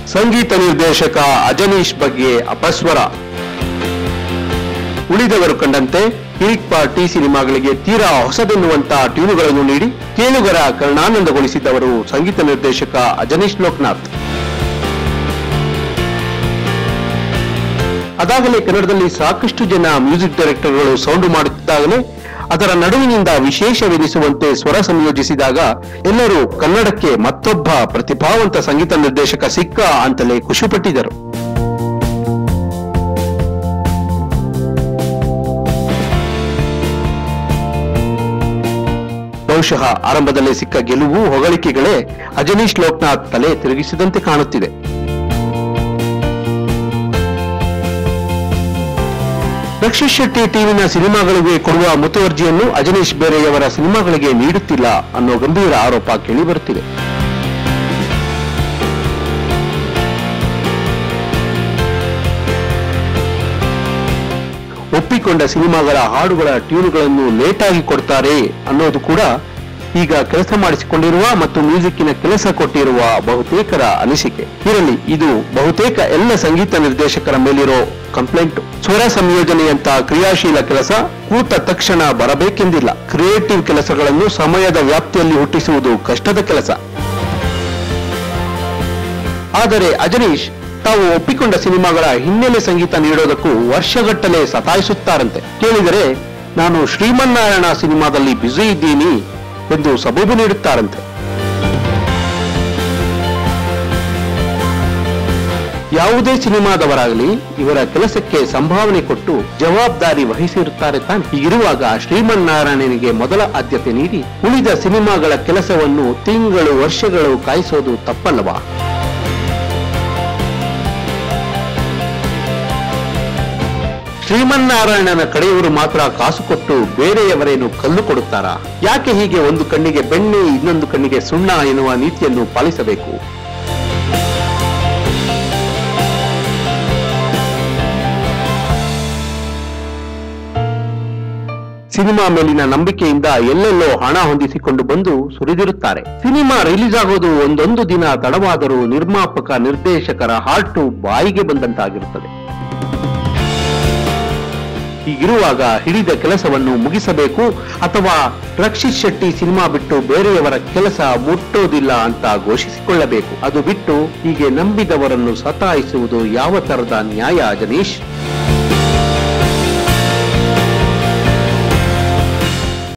ಸಂಗೀತ ನಿರ್ದೇಶಕ ಅಜನೀಶ್ ಬಗ್ಗೆ ಅಪಸ್ವರ ಉಳಿದವರು ಕಂಡಂತೆ ಕಿರಿಕ್ ಪಾರ್ಟಿ ಸಿನಿಮಾಗಳಿಗೆ ತೀರಾ ಹೊಸದೆನ್ನುವಂತಹ ಟ್ಯೂನುಗಳನ್ನು ನೀಡಿ ಕೇಳುಗರ ಕರ್ಣಾನಂದಗೊಳಿಸಿದ್ದವರು ಸಂಗೀತ ನಿರ್ದೇಶಕ ಅಜನೀಶ್ ಲೋಕನಾಥ್ ಅದಾಗಲೇ ಕನ್ನಡದಲ್ಲಿ ಸಾಕಷ್ಟು ಜನ ಮ್ಯೂಸಿಕ್ ಡೈರೆಕ್ಟರ್ಗಳು ಸೌಂಡು ಮಾಡುತ್ತಿದ್ದಾಗಲೇ ಅದರ ನಡುವಿನಿಂದ ವಿಶೇಷವೆನಿಸುವಂತೆ ಸ್ವರ ಸಂಯೋಜಿಸಿದಾಗ ಎಲ್ಲರೂ ಕನ್ನಡಕ್ಕೆ ಮತ್ತೊಬ್ಬ ಪ್ರತಿಭಾವಂತ ಸಂಗೀತ ನಿರ್ದೇಶಕ ಸಿಕ್ಕ ಅಂತಲೇ ಖುಷಿಪಟ್ಟಿದ್ದರು ಬಹುಶಃ ಆರಂಭದಲ್ಲೇ ಸಿಕ್ಕ ಗೆಲುವು ಹೊಗಳಿಕೆಗಳೇ ಅಜನೀಶ್ ಲೋಕನಾಥ್ ತಲೆ ತಿರುಗಿಸಿದಂತೆ ಕಾಣುತ್ತಿದೆ ರಕ್ಷಿತ್ ಶೆಟ್ಟಿ ಟೀಮಿನ ಸಿನಿಮಾಗಳಿಗೆ ಕೊಡುವ ಮುತುವರ್ಜಿಯನ್ನು ಅಜನೀಶ್ ಬೇರೆಯವರ ಸಿನಿಮಾಗಳಿಗೆ ನೀಡುತ್ತಿಲ್ಲ ಅನ್ನೋ ಗಂಭೀರ ಆರೋಪ ಕೇಳಿಬರುತ್ತಿದೆ ಒಪ್ಪಿಕೊಂಡ ಸಿನಿಮಾಗಳ ಹಾಡುಗಳ ಟ್ಯೂನ್ಗಳನ್ನು ಲೇಟಾಗಿ ಕೊಡ್ತಾರೆ ಅನ್ನೋದು ಕೂಡ ಈಗ ಕೆಲಸ ಮಾಡಿಸಿಕೊಂಡಿರುವ ಮತ್ತು ಮ್ಯೂಸಿಕ್ಕಿನ ಕೆಲಸ ಕೊಟ್ಟಿರುವ ಬಹುತೇಕರ ಅನಿಸಿಕೆ ಇರಲಿ ಇದು ಬಹುತೇಕ ಎಲ್ಲ ಸಂಗೀತ ನಿರ್ದೇಶಕರ ಮೇಲಿರೋ ಕಂಪ್ಲೇಂಟ್ ಸ್ವರ ಸಂಯೋಜನೆಯಂತ ಕ್ರಿಯಾಶೀಲ ಕೆಲಸ ಕೂತ ತಕ್ಷಣ ಬರಬೇಕೆಂದಿಲ್ಲ ಕ್ರಿಯೇಟಿವ್ ಕೆಲಸಗಳನ್ನು ಸಮಯದ ವ್ಯಾಪ್ತಿಯಲ್ಲಿ ಹುಟ್ಟಿಸುವುದು ಕಷ್ಟದ ಕೆಲಸ ಆದರೆ ಅಜನೀಶ್ ತಾವು ಒಪ್ಪಿಕೊಂಡ ಸಿನಿಮಾಗಳ ಹಿನ್ನೆಲೆ ಸಂಗೀತ ನೀಡೋದಕ್ಕೂ ವರ್ಷಗಟ್ಟಲೆ ಸತಾಯಿಸುತ್ತಾರಂತೆ ಕೇಳಿದರೆ ನಾನು ಶ್ರೀಮನ್ನಾರಾಯಣ ಸಿನಿಮಾದಲ್ಲಿ ಬ್ಯುಸಿ ಇದ್ದೀನಿ ಎಂದು ಸಬೂಬು ನೀಡುತ್ತಾರಂತೆ ಯಾವುದೇ ಸಿನಿಮಾದವರಾಗಲಿ ಇವರ ಕೆಲಸಕ್ಕೆ ಸಂಭಾವನೆ ಕೊಟ್ಟು ಜವಾಬ್ದಾರಿ ವಹಿಸಿರುತ್ತಾರೆ ತಾನೆ ಹೀಗಿರುವಾಗ ಶ್ರೀಮನ್ನಾರಾಯಣನಿಗೆ ಮೊದಲ ಆದ್ಯತೆ ನೀಡಿ ಉಳಿದ ಸಿನಿಮಾಗಳ ಕೆಲಸವನ್ನು ತಿಂಗಳು ವರ್ಷಗಳು ಕಾಯಿಸೋದು ತಪ್ಪಲ್ಲವಾ ಶ್ರೀಮನ್ನಾರಾಯಣನ ಕಡೆಯವರು ಮಾತ್ರ ಕಾಸು ಕೊಟ್ಟು ಬೇರೆಯವರೇನು ಕಲ್ಲು ಕೊಡುತ್ತಾರಾ ಯಾಕೆ ಹೀಗೆ ಒಂದು ಕಣ್ಣಿಗೆ ಬೆಣ್ಣೆ ಇನ್ನೊಂದು ಕಣ್ಣಿಗೆ ಸುಣ್ಣ ಎನ್ನುವ ನೀತಿಯನ್ನು ಪಾಲಿಸಬೇಕು ಸಿನಿಮಾ ಮೇಲಿನ ನಂಬಿಕೆಯಿಂದ ಎಲ್ಲೆಲ್ಲೋ ಹಣ ಹೊಂದಿಸಿಕೊಂಡು ಬಂದು ಸುರಿದಿರುತ್ತಾರೆ ಸಿನಿಮಾ ರಿಲೀಸ್ ಆಗೋದು ಒಂದೊಂದು ದಿನ ತಡವಾದರೂ ನಿರ್ಮಾಪಕ ನಿರ್ದೇಶಕರ ಹಾರ್ಟು ಬಾಯಿಗೆ ಬಂದಂತಾಗಿರುತ್ತದೆ ಹೀಗಿರುವಾಗ ಹಿಡಿದ ಕೆಲಸವನ್ನು ಮುಗಿಸಬೇಕು ಅಥವಾ ರಕ್ಷಿತ್ ಶೆಟ್ಟಿ ಸಿನಿಮಾ ಬಿಟ್ಟು ಬೇರೆಯವರ ಕೆಲಸ ಮುಟ್ಟೋದಿಲ್ಲ ಅಂತ ಘೋಷಿಸಿಕೊಳ್ಳಬೇಕು ಅದು ಬಿಟ್ಟು ಹೀಗೆ ನಂಬಿದವರನ್ನು ಸತಾಯಿಸುವುದು ಯಾವ ತರದ ನ್ಯಾಯ ಜನೀಶ್